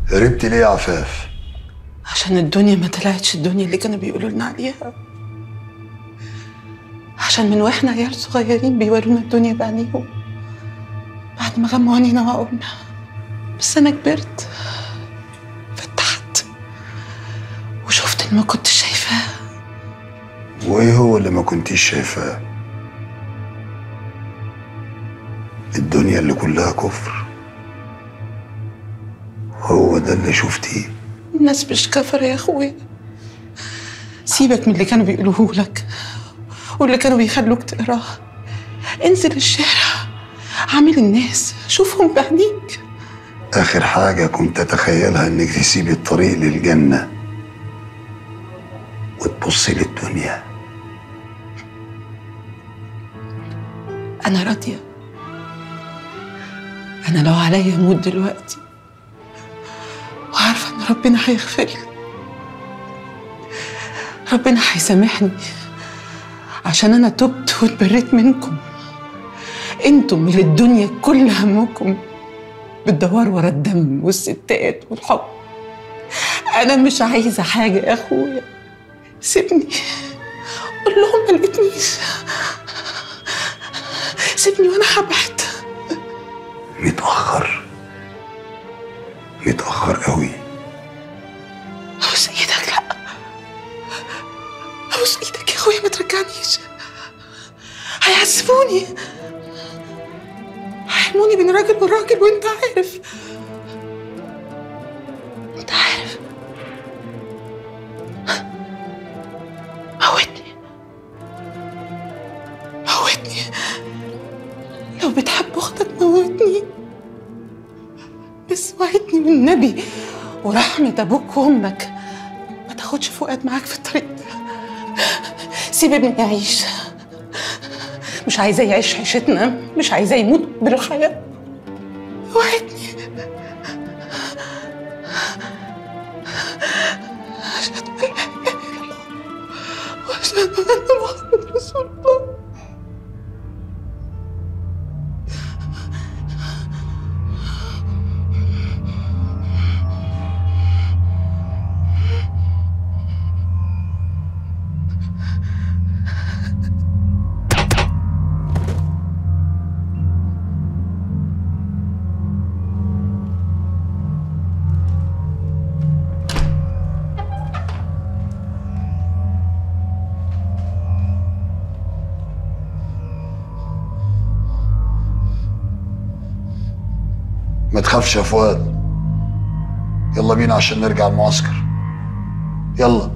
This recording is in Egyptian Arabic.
هربت ليه يا عفاف عشان الدنيا ما طلعتش الدنيا اللي كانوا بيقولوا لنا عليها عشان من واحنا عيال صغيرين بيورونا الدنيا بعينيهم بعد ما غموا عينينا وقلنا بس انا كبرت فتحت وشفت اللي ما كنتش شايفاه وايه هو اللي ما كنتيش شايفاه الدنيا اللي كلها كفر هو ده اللي شفتيه الناس مش كفر يا اخويا سيبك من اللي كانوا بيقولوه لك واللي كانوا بيخلوك تقراه انزل الشارع عامل الناس شوفهم بعينيك آخر حاجة كنت أتخيلها إنك تسيبي الطريق للجنة وتبصي للدنيا انا راضيه انا لو عليا اموت دلوقتي وعارفه ان ربنا هيغفر لي ربنا هيسامحني عشان انا تبت واتبريت منكم انتم اللي الدنيا كل همكم بتدوروا ورا الدم والستات والحب انا مش عايزه حاجه يا اخويا سيبني قول لهم ما لقيتنيش سيبني وانا هبعد متأخر متأخر قوي ابوس ايدك لا ابوس ايدك يا اخويا ما ترجعنيش هيعذبوني هيحموني بين راجل وراجل وانت عارف انت عارف موتني موتني لو بتحب اختك موتني بس وعدني والنبي ورحمة أبوك وأمك ما تاخدش فؤاد معاك في الطريق ده سيب ابني يعيش مش عايزاه يعيش عيشتنا مش عايزاه يموت بالحياة وعدني أشهد أن لا إله إلا الله وأشهد أن محمد رسول الله ما تخافش يا فؤاد يلا بينا عشان نرجع المعسكر يلا